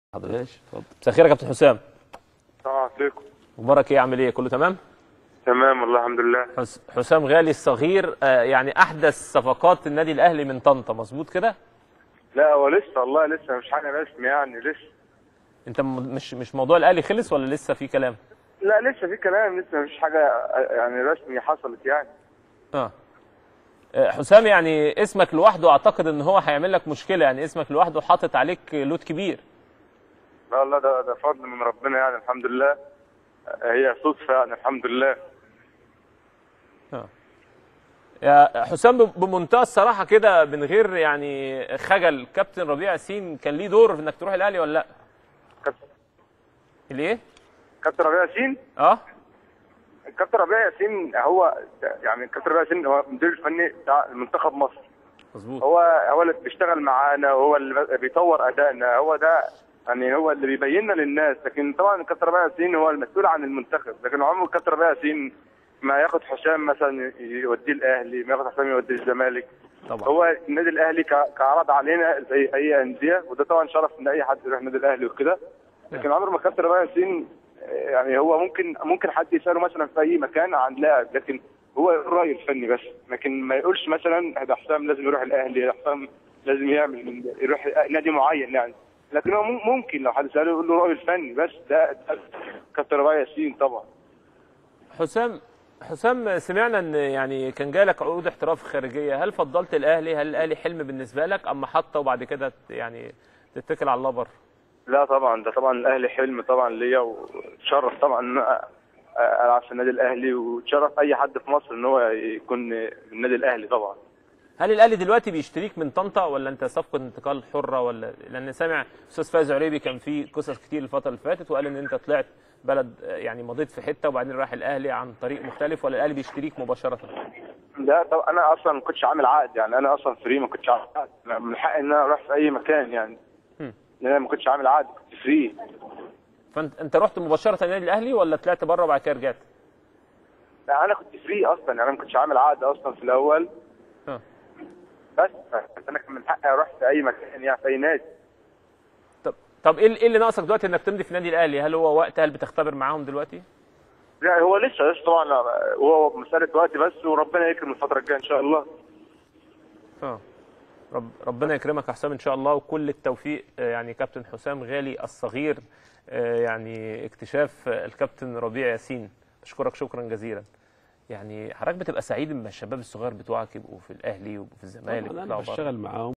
حضرتك ماشي اتفضل مساء الخير يا كابتن حسام السلام عليكم اخبارك ايه عامل ايه كله تمام تمام والله الحمد لله حس- حسام غالي الصغير آه، يعني احدث صفقات النادي الاهلي من طنطا مظبوط كده لا هو لسه والله لسه مش حاجه رسمي يعني لسه انت م- مش مش موضوع الاهلي خلص ولا لسه في كلام لا لسه في كلام لسه مفيش حاجه يعني رسمي حصلت يعني اه آه، حسام يعني اسمك لوحده اعتقد ان هو هيعمل لك مشكله يعني اسمك لوحده حاطط عليك لود كبير لا والله ده ده فضل من ربنا يعني الحمد لله هي صدفه يعني الحمد لله يا حسام ب- بمنتهى الصراحه كده من غير يعني خجل كابتن ربيع ياسين كان ليه دور في انك تروح الاهلي ولا لا كابتن ليه كابتن ربيع ياسين اه كابتن ربيع ياسين هو يعني كابتن ربيع ياسين هو المدير الفني بتاع منتخب مصر مظبوط هو هو اللي بيشتغل معانا وهو اللي بيطور ادائنا هو ده يعني هو اللي بيبيننا للناس لكن طبعا كابتن ربيع ياسين هو المسؤول عن المنتخب لكن عمره كابتن ربيع ياسين ما ياخد حسام مثلا يوديه الاهلي ما ياخد حسام يوديه الزمالك طبعا هو النادي الاهلي ك- كعرض علينا زي اي انديه وده طبعا شرف ان اي حد يروح النادي الاهلي وكده لكن عمر ما كابتن ربيع ياسين آه، يعني هو ممكن ممكن حد يساله مثلا في اي مكان عن لاعب لكن هو الراي الفني بس لكن ما يقولش مثلا ده حسام لازم يروح الاهلي ده حسام لازم يعمل من يروح نادي معين يعني لكن هو مم- ممكن لو حد ساله يقول له رايه الفني بس ده, ده كابتن ربيع ياسين طبعا حسام حسام سمعنا ان يعني كان جالك عقود احتراف خارجيه هل فضلت الاهلي هل الاهلي حلم بالنسبه لك اما حتى وبعد كده ت- يعني تتكل على الله بره لا طبعا ده طبعا الاهلي حلم طبعا ليا وتشرف طبعا ان أنا العب في النادي الاهلي وتشرف اي حد في مصر ان هو يكون في النادي الاهلي طبعا هل الاهلي دلوقتي بيشتريك من طنطا ولا انت صفقه انتقال حره ولا لان سامع استاذ فايز عريبي كان في قصص كتير الفتره اللي فاتت وقال ان انت طلعت بلد آه، يعني مضيت في حته وبعدين رايح الاهلي عن طريق مختلف ولا الاهلي بيشتريك مباشره لا طب انا اصلا ما كنتش عامل عقد يعني انا اصلا فري ما كنتش عامل عقد أنا من حقي ان انا اروح في اي مكان يعني هم. لان انا ما كنتش عامل عقد كنت فري فانت انت رحت مباشره النادي الاهلي ولا طلعت بره وبعد كده رجعت لا انا كنت فري اصلا يعني انا ما كنتش عامل عقد اصلا في الاول اه بس انا كان من حقي اروح في اي مكان يعني في اي نادي طب طب ايه إيه اللي ناقصك دلوقتي انك تمضي في النادي الاهلي هل هو وقت هل بتختبر معاهم دلوقتي لا هو لسه لسه طبعا هو مساله وقت بس وربنا يكرم الفتره الجايه ان شاء الله اه رب ربنا يكرمك يا حسام ان شاء الله وكل التوفيق آه، يعني كابتن حسام غالي الصغير آه، يعني اكتشاف آه، الكابتن ربيع ياسين بشكرك شكرا جزيلا يعني حضرتك بتبقى سعيد لما الشباب الصغير بتوعك يبقوا في الاهلي وفي الزمالك طبعاً انا ويطلعوا بره. بشتغل معاهم